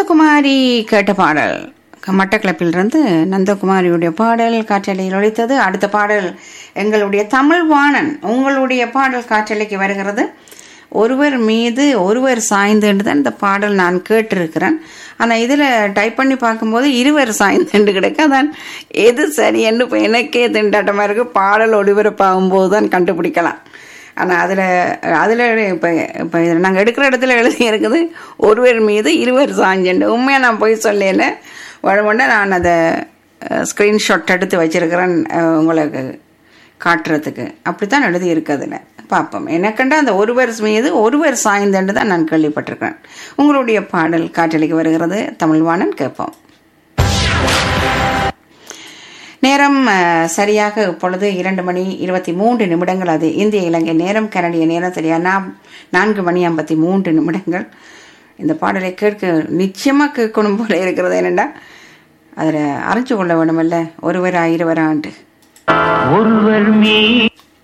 நந்தகுமாரி கேட்ட பாடல் க- மட்டக்களப்பிலிருந்து நந்தகுமாரியுடைய பாடல் காற்றலையில் ஒழித்தது அடுத்த பாடல் எங்களுடைய தமிழ் வாணன் உங்களுடைய பாடல் காற்றலைக்கு வருகிறது ஒருவர் மீது ஒருவர் சாய்ந்துன்னு தான் இந்த பாடல் நான் கேட்டிருக்கிறேன் ஆனால் இதில் டைப் பண்ணி பார்க்கும்போது இருவர் சாய்ந்துண்டு கிடக்கு அதான் எது சரி என்று இப்போ எனக்கே திண்டாட்டமாக இருக்குது பாடல் ஒளிபரப்பாகும்போது தான் கண்டுபிடிக்கலாம் ஆனால் அதில் அதில் இப்போ இப்போ இதில் நாங்கள் எடுக்கிற இடத்துல எழுதி இருக்குது ஒருவர் மீது இருவர் சாஞ்சண்டு உண்மையாக நான் போய் சொல்லல உடனே நான் அதை ஸ்க்ரீன்ஷாட் எடுத்து வச்சிருக்கிறேன் அஹ், உங்களுக்கு காட்டுறதுக்கு அப்படித்தான் எழுதி இருக்கு அதில் பார்ப்போம் எனக்கண்ட அந்த ஒருவர் மீது ஒருவர் சாய்ந்தண்டு தான் நான் கேள்விப்பட்டிருக்கிறேன் உங்களுடைய பாடல் காற்றலிக்கு வருகிறது தமிழ்வாணன் கேட்போம் நேரம் அஹ், சரியாக இப்பொழுது இரண்டு மணி இருபத்தி மூன்று நிமிடங்கள் அது இந்திய இலங்கை நேரம் கனடிய நேரம் சரியா நாம் நான்கு மணி ஐம்பத்தி மூன்று நிமிடங்கள் இந்த பாடலை கேட்க நிச்சயமாக கேட்கணும் போல இருக்கிறது என்னென்னா அதில் அறிஞ்சு கொள்ள வேணுமல்ல ஒருவர் இருவர் ஆண்டு ஒருவர் மீ